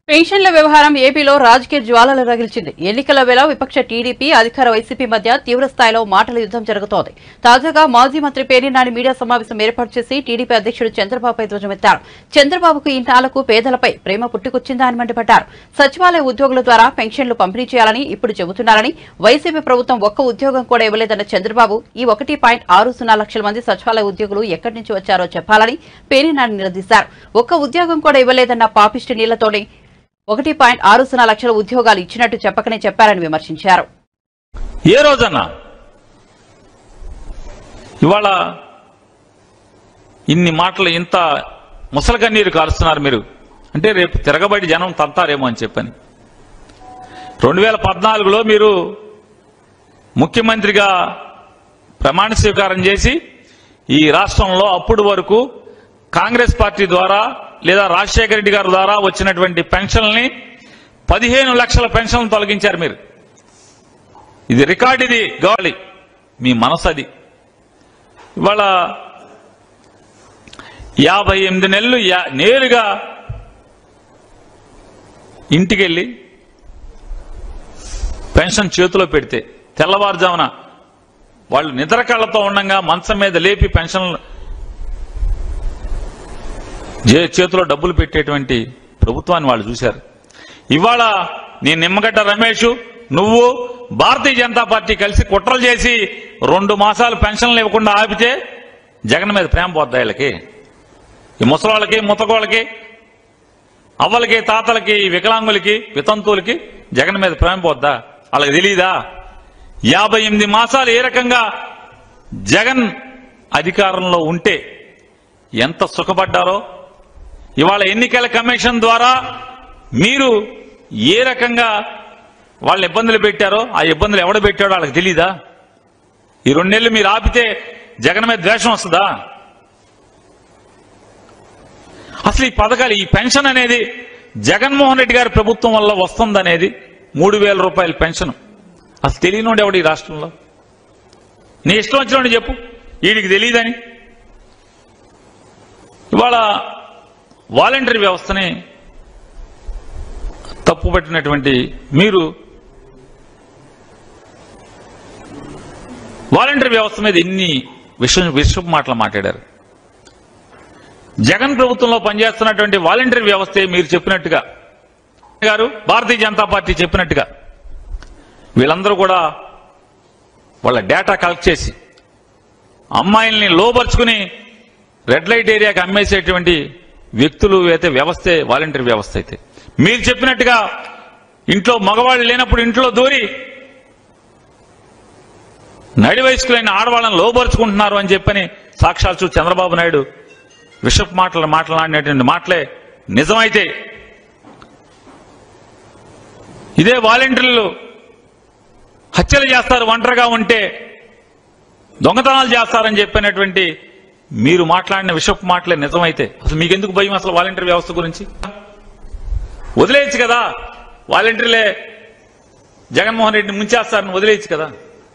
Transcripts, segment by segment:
పెన్షన్ల వ్యవహారం ఏపీలో రాజకీయ జ్వాలలు రగిల్చింది ఎన్నికల వేళ విపక్ష టీడీపీ అధికార వైసీపీ మధ్య తీవ్ర స్థాయిలో మాటల యుద్దం జరుగుతోంది తాజాగా మాజీ మంత్రి పేర్నినాని మీడియా సమావేశం ఏర్పాటు చేసి టీడీపీ అధ్యక్షుడు చంద్రబాబుపై ధ్వజమెత్తారు చంద్రబాబుకు ఈ నాలకు పేదలపై ప్రేమ పుట్టుకొచ్చిందా అని మండిపడ్డారు సచివాలయ ఉద్యోగుల ద్వారా పెన్షన్లు పంపిణీ చేయాలని ఇప్పుడు చెబుతున్నారని వైసీపీ ప్రభుత్వం ఒక్క ఉద్యోగం కూడా ఇవ్వలేదన్న చంద్రబాబు ఈ ఒకటి పాయింట్ ఆరు సున్నా లక్షల మంది సచివాలయ ఉద్యోగులు ఎక్కడి నుంచి వచ్చారో చెప్పాలని పేర్నినాని నిలదీశారు ఒక్క ఉద్యోగం కూడా ఇవ్వలేదన్న పాపిష్టి నీళ్లతోనే ఒకటి పాయింట్ ఆరు సున్నా లక్షల ఉద్యోగాలు ఇచ్చినట్టు చెప్పకనే చెప్పారని విమర్శించారు ఏ రోజన్నా ఇవాళ ఇన్ని మాటలు ఇంత ముసలకన్నీరు కాలుస్తున్నారు మీరు అంటే రేపు తిరగబడి జనం తంతారేమో అని చెప్పని రెండు వేల పద్నాలుగులో మీరు ముఖ్యమంత్రిగా ప్రమాణ స్వీకారం చేసి ఈ రాష్ట్రంలో అప్పుడు వరకు కాంగ్రెస్ పార్టీ ద్వారా లేదా రాజశేఖర రెడ్డి గారి ద్వారా వచ్చినటువంటి పెన్షన్లని పదిహేను లక్షల పెన్షన్లు తొలగించారు మీరు ఇది రికార్డ్ ఇది గాలి మీ మనసు అది ఇవాళ యాభై ఎనిమిది నెలలు యా- నేరుగా ఇంటికెళ్ళి పెన్షన్ చేతిలో పెడితే తెల్లవారుజామున వాళ్ళు నిద్ర కళ్ళతో ఉండగా మంచం మీద లేపి పెన్షన్ జే- చేతిలో డబ్బులు పెట్టేటువంటి ప్రభుత్వాన్ని వాళ్ళు చూశారు ఇవాళ నీ నిమ్మగడ్డ రమేష్ నువ్వు భారతీయ జనతా పార్టీ కలిసి కుట్రలు చేసి రెండు మాసాలు పెన్షన్లు ఇవ్వకుండా ఆపితే జగన్ మీద ప్రేమ పోద్దా వీళ్ళకి ఈ ముసలాళ్ళకి ముతకోళ్ళకి అవ్వలకి తాతలకి వికలాంగులకి వితంతువులకి జగన్ మీద ప్రేమ పోద్దా వాళ్ళకి తెలియదా యాభై ఎనిమిది మాసాలు ఏ రకంగా జగన్ అధికారంలో ఉంటే ఎంత సుఖపడ్డారో ఇవాళ ఎన్నికల కమిషన్ ద్వారా మీరు ఏ రకంగా వాళ్ళని ఇబ్బందులు పెట్టారో ఆ ఇబ్బందులు ఎవడు పెట్టాడో వాళ్ళకి తెలీదా ఈ రెండు నెలలు మీరు ఆపితే జగన్ మీద ద్వేషం వస్తుందా అసలు ఈ పథకాలు ఈ పెన్షన్ అనేది జగన్మోహన్ రెడ్డి గారి ప్రభుత్వం వల్ల వస్తుందనేది మూడు వేల రూపాయల పెన్షన్ అసలు తెలియనోడు ఎవడు ఈ రాష్ట్రంలో నీ ఇష్టం వచ్చినోడు చెప్పు వీడికి తెలియదని ఇవాళ వాలంటరీ వ్యవస్థని తప్పుపట్టినటువంటి మీరు వాలంటరీ వ్యవస్థ మీద ఎన్ని విషయం విషపు మాటలు మాట్లాడారు జగన్ ప్రభుత్వంలో పనిచేస్తున్నటువంటి వాలంటరీ వ్యవస్థే మీరు చెప్పినట్టుగా గారు భారతీయ జనతా పార్టీ చెప్పినట్టుగా వీళ్ళందరూ కూడా వాళ్ళ డేటా కలెక్ట్ చేసి అమ్మాయిల్ని లోపరుచుకుని రెడ్ లైట్ ఏరియాకి అమ్మేసేటువంటి వ్యక్తులు అయితే వ్యవస్థే వాలంటరీ వ్యవస్థ అయితే మీరు చెప్పినట్టుగా ఇంట్లో మగవాళ్ళు లేనప్పుడు ఇంట్లో దూరి నడి వయస్కులైన ఆడవాళ్ళని లోపరుచుకుంటున్నారు అని చెప్పని సాక్షాత్తు చంద్రబాబు నాయుడు విషప్ మాటలు మాట్లాడినటువంటి మాటలే నిజమైతే ఇదే వాలంటీర్లు హత్యలు చేస్తారు ఒంటరిగా ఉంటే దొంగతనాలు చేస్తారని చెప్పినటువంటి మీరు మాట్లాడిన విషపు మాటలే నిజమైతే అసలు మీకెందుకు భయం అసలు వాలంటీర్ వ్యవస్థ గురించి వదిలేయచ్చు కదా వాలంటీర్లే జగన్మోహన్ రెడ్డిని ముంచేస్తారని వదిలేయచ్చు కదా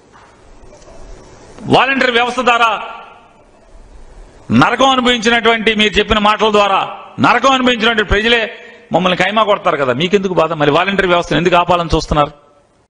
వాలంటీర్ వ్యవస్థ ద్వారా నరకం అనుభవించినటువంటి మీరు చెప్పిన మాటల ద్వారా నరకం అనుభవించినటువంటి ప్రజలే మమ్మల్ని కైమా కొడతారు కదా మీకెందుకు బాధ మరి వాలంటీర్ వ్యవస్థను ఎందుకు ఆపాలని చూస్తున్నారు